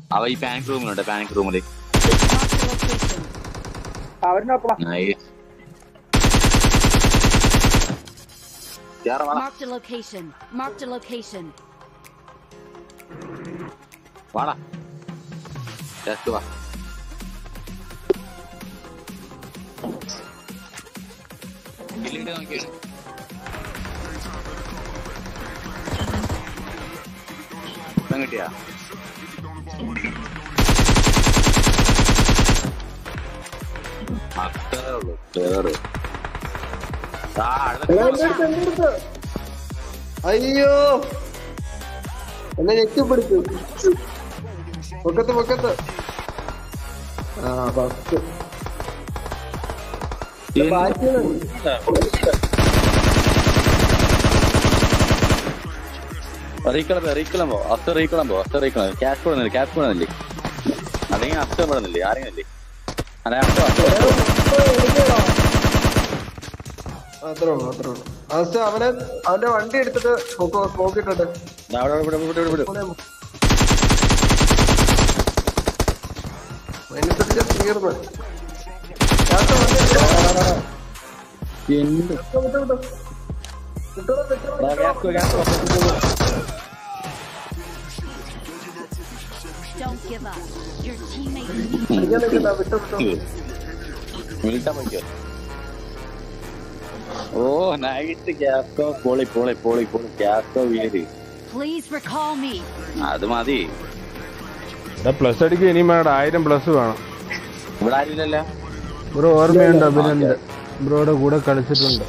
അവ ഈ panic റൂമിലുണ്ട് panic റൂമില് അവരുടെ ഒപ്പം നൈസ് കേറാ വാടാ Marked a location. Marked a location. വാടാ ജസ്റ്റ് വാ കില്ലിട്ട് നോക്കിയാണ് ഇപ്പം കിട്ടിയാ അത്രേ ഉള്ളൂ കേറ് ആ അടുത്ത എടാ, എന്റെ അടുത്ത്, എന്റെ അടുത്ത്. അയ്യോ എന്നെ ഞെക്കിപ്പിടിച്ചു പൊക്കത്ത് പൊക്കത്ത് ആ ഫസ്റ്റ് റീക്കളം റീക്കളം പോ അസ്ത റീക്കളം പോ അസ്ത റീക്കളം ക്യാഷ് കൊടുന്നില്ല ക്യാഷ് കൊടുന്നില്ലേ അല്ലെങ്കിൽ അസ്ത പെടുന്നില്ലേ ആരെങ്കിലും അതെ അസ്ത അത്രേ ഉള്ളൂ അത്രേ ഉള്ളൂ ഫസ്റ്റ് അവനെ അവന്റെ വണ്ടി എടുത്തിട്ട് നോക്കിട്ടുണ്ട് അവിടെ ഇവിടെ ഇവിടെ ഇവിടെ ഇവിടെ അതിനനുസരിച്ച് തീർന്ന് ലാസ്റ്റ് വണ്ടി എടുത്തോ. എന്ത് വിട്ടോ, വിട്ടോ, വിട്ടോ. വിട്ടോടാ, വിട്ടോടാ, ഗ്യാസ് വിട്ടോടാ. Gas Don't give up. Your teammates need അടിക്കാൻ നിൽക്കണ്ട, വിട്ടോ, വിട്ടോ. വിളിച്ചാ പറ്റോ ഓ നൈറ്റ് ഗ്യാസ്കോ പൊളി പൊളി പൊളി പൊളി ഗ്യാസ്കോ വീര് Please recall me. അത് മതി പ്ലസ് അടിക്കുക ഇനി വേണ്ട ആയിരം പ്ലസ് വേണം ഇവിടെ ആരുമില്ലല്ലോ ബ്രോ ഓർമ്മയുണ്ട് അഭിനന്ദ് ബ്രോയുടെ കൂടെ കളിച്ചിട്ടുണ്ട്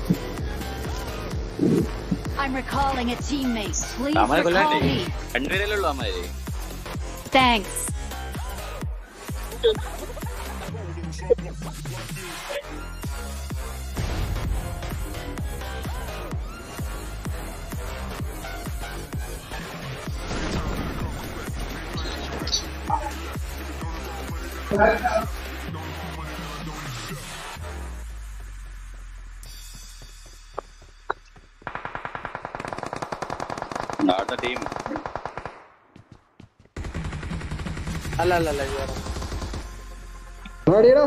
I'm recalling a teammate. Please അമ്മയെ recall കൊല്ലാണ്ടേ me. രണ്ടുപേരല്ലേ ഉള്ളൂ അമ്മയെ Thanks. അടുത്ത ടീം അല്ല അല്ല അല്ല ഇത് വേറെ. ആടിയെടാ.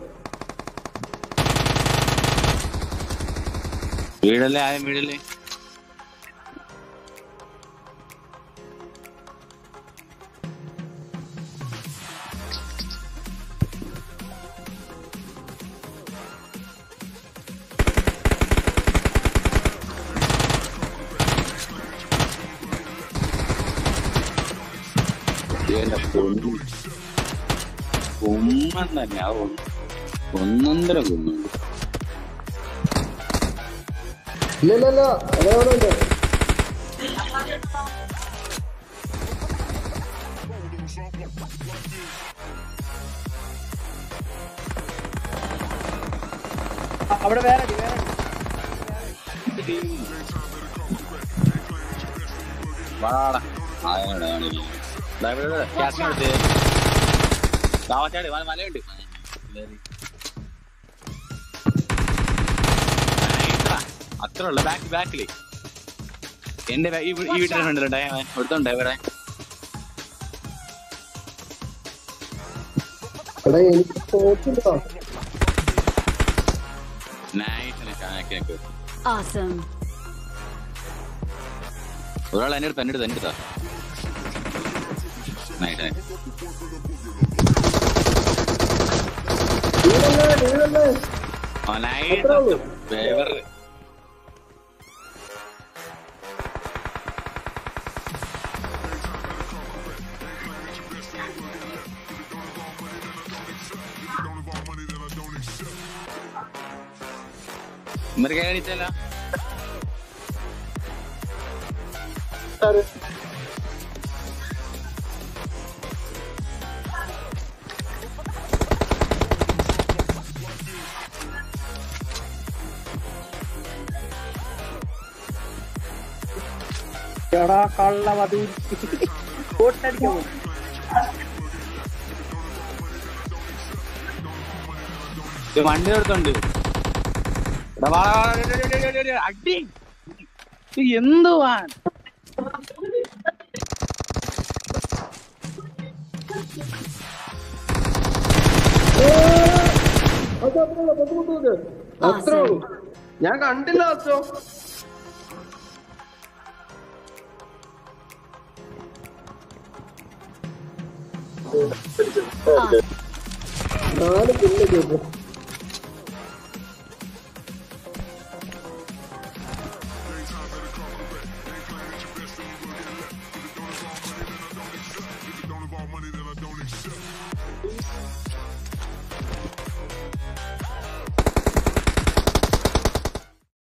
വീടല്ലേ ആരും വീടല്ലേ എന്റെ പൊന്നു കുമ്മൻ തന്നെ ആ ഒന്ന് ഒന്നൊന്നര കുന്നുണ്ട് ഇല്ല ഇല്ല ഇല്ല അതവിടെ ഉണ്ട് ആ, അവിടെ വേറെ അടി, വേറെ അടി. വാടാ ആയോടെ ആണെങ്കിൽ ക്യാഷിനെടുത്ത് കാവച്ചാട് മല മലയുണ്ട് കേറി. നൈസാ. അത്ര ഉള്ള ബാക്ക് ബാക്കില് എന്റെ ബാ- ഈ വീ- ഈ വീട്ടിലെ ഫ്രണ്ടിലുണ്ടേ എടുത്തോണ്ടേ ഇവിടെ എടാ എനിക്ക് തോക്കിട്ടോ നൈസിനെ കാക്കിനൊക്കെ Awesome. ഒരാൾ എന്നെ എടുത്ത് എന്നെ എടുത്ത് എന്നെ എടുത്താ നൈസ് നൈസ് വീടല്ലേ വീടല്ലേ ആ അത്രേ ഉള്ളൂ. നൈസ് ഫേവർ ഇവര് കേണിച്ചല്ല എടാ കള്ള മതി കോട്ടടിക്കാൻ പോകും ഇത് വണ്ടി എടുത്തുണ്ട് എടാ വാ, വാ, വാ, ഡേ, ഡേ, ഡേ, ഡേ, ഡേ, അടി ഇത് എന്തുവാ അത്രേ ഉള്ളൂ ഞാൻ കണ്ടില്ല അച്ഛോ നാല് പിള്ളേര്